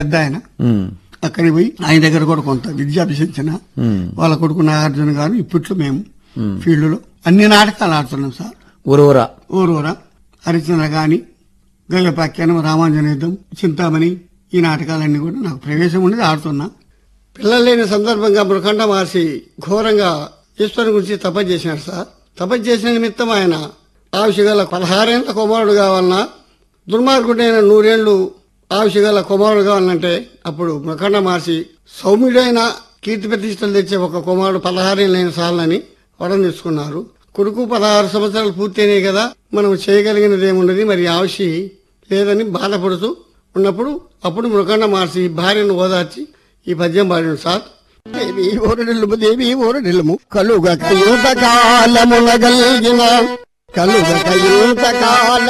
పెద్ద ఆయన ఉమ్, అక్కడికి పోయి ఆయన దగ్గర కూడా కొంత విద్య అభ్యసించిన ఉమ్. వాళ్ళ కొడుకు నాగార్జున గారు ఇప్పట్లో మేము ఫీల్డ్ లో అన్ని నాటకాలు ఆడుతున్నాం సార్ ఊరూరా ఊరూర హరిచంద్ర గాని గయ్యపాఖ్యానం రామాంజన యుద్ధం చింతామణి ఈ నాటకాలన్నీ కూడా నాకు ప్రవేశం ఉండేది ఆడుతున్నా పిల్లలు లేని సందర్భంగా మృఖండ మహర్షి ఘోరంగా ఈశ్వరుని గురించి తపస్సు చేసినాడు సార్ తపస్సు చేసిన నిమిత్తం ఆయన ఆవిషగల పదహారేళ్ల కుమారుడు కావాలన్నా దుర్మార్గుడైన నూరేళ్లు ఆవిషగల కుమారుడు కావాలంటే అప్పుడు మృఖండ మహర్షి సౌమ్యుడైన కీర్తి ప్రతిష్టలు తెచ్చే ఒక కుమారుడు పదహారేళ్ళైన సార్లని వరం తీసుకున్నారు కొడుకు పదహారు సంవత్సరాలు పూర్తయినాయి కదా మనం చేయగలిగినది ఏమున్నది మరి ఆవిషి లేదని బాధపడుతూ ఉన్నప్పుడు అప్పుడు మృఖండ మహర్షి భార్యను ఓదార్చి ఈ పద్యం పాడాడు సార్ దేవి ఓరడిల్లుము దేవి ఓరడిల్లుము కలుగ కయుత కాలమున గల్గిన కలుగ కయుత కాల